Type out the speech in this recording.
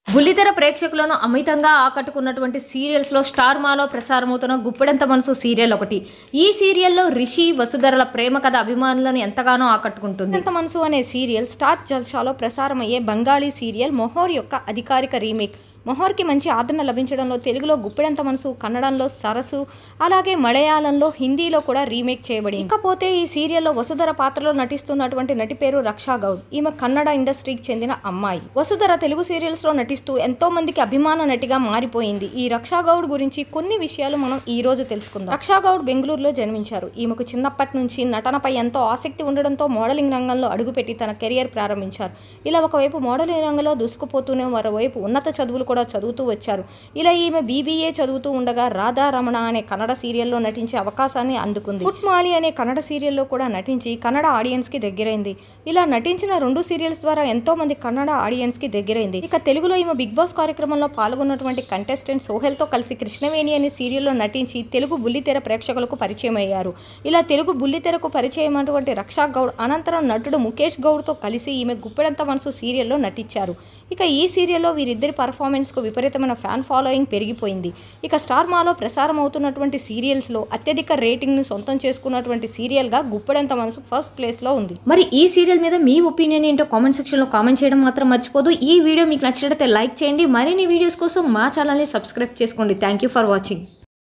బుల్లితెర ప్రేక్షకులను అమితంగా ఆకట్టుకున్నటువంటి సీరియల్స్లో స్టార్ మాలో ప్రసారమవుతున్న గుప్పెడంత మనసు సీరియల్ ఒకటి ఈ సీరియల్లో రిషి వసుధరల ప్రేమ కథ అభిమానులను ఎంతగానో ఆకట్టుకుంటుంది ఎంత మనసు అనే సీరియల్ స్టార్ జల్సాలో ప్రసారమయ్యే బంగాళీ సీరియల్ మొహోర్ యొక్క అధికారిక రీమేక్ మొహోర్కి మంచి ఆదరణ లభించడంలో తెలుగులో గుప్పెడంత మనసు కన్నడంలో సరసు అలాగే మలయాళంలో హిందీలో కూడా రీమేక్ చేయబడింది ఇకపోతే ఈ సీరియల్లో వసుధర పాత్రలో నటిస్తున్నటువంటి నటి పేరు రక్షా గౌడ్ ఈమె కన్నడ ఇండస్ట్రీకి చెందిన అమ్మాయి వసుధర తెలుగు సీరియల్స్ లో నటిస్తూ ఎంతో మందికి అభిమాన నటిగా మారిపోయింది ఈ రక్షా గౌడ్ గురించి కొన్ని విషయాలు మనం ఈ రోజు తెలుసుకుందాం రక్షా గౌడ్ బెంగళూరులో జన్మించారు ఈమెకు చిన్నప్పటి నుంచి నటనపై ఎంతో ఆసక్తి ఉండడంతో మోడలింగ్ రంగంలో అడుగుపెట్టి తన కెరియర్ ప్రారంభించారు ఇలా ఒకవైపు మోడలింగ్ రంగంలో దూసుకుపోతూనే మరోవైపు ఉన్నత చదువులు కూడా చదువుతూ వచ్చారు ఇలా ఈమె బీబీఏ చదువుతూ ఉండగా రాధా రమణ అనే కన్నడ సీరియల్లో నటించే అవకాశాన్ని అందుకుంది ఫుట్ మాలి అనే కన్నడ సీరియల్లో కూడా నటించి కన్నడ ఆడియన్స్ కి దగ్గరైంది ఇలా నటించిన రెండు సీరియల్స్ ద్వారా ఎంతో మంది కన్నడ ఆడియన్స్ కి దగ్గరైంది ఇక తెలుగులో ఈమె బిగ్ బాస్ కార్యక్రమంలో పాల్గొన్నటువంటి కంటెస్టెంట్ సోహెల్ తో కలిసి కృష్ణవేణి అనే సీరియల్లో నటించి తెలుగు బుల్లితెర ప్రేక్షకులకు పరిచయం అయ్యారు ఇలా తెలుగు బుల్లితెరకు పరిచయం అటువంటి రక్షా గౌడ్ అనంతరం నటుడు ముఖేష్ గౌడ్తో కలిసి ఈమె గుప్పెడంత మనసు సీరియల్లో నటించారు ఇక ఈ సీరియల్లో వీరిద్దరి పర్ఫార్మెన్స్కు విపరీతమైన ఫ్యాన్ ఫాలోయింగ్ పెరిగిపోయింది ఇక స్టార్ మాలో ప్రసారం అవుతున్నటువంటి సీరియల్స్లో అత్యధిక రేటింగ్ను సొంతం చేసుకున్నటువంటి సీరియల్గా గుప్పెడంత మనసు ఫస్ట్ ప్లేస్లో ఉంది మరి ఈ సీరియల్ మీద మీ ఒపీనియన్ ఏంటో కామెంట్ సెక్షన్లో కామెంట్ చేయడం మాత్రం మర్చిపోదు ఈ వీడియో మీకు నచ్చినట్లయితే లైక్ చేయండి మరిన్ని వీడియోస్ కోసం మా ఛానల్ని సబ్స్క్రైబ్ చేసుకోండి థ్యాంక్ యూ ఫర్ వాచింగ్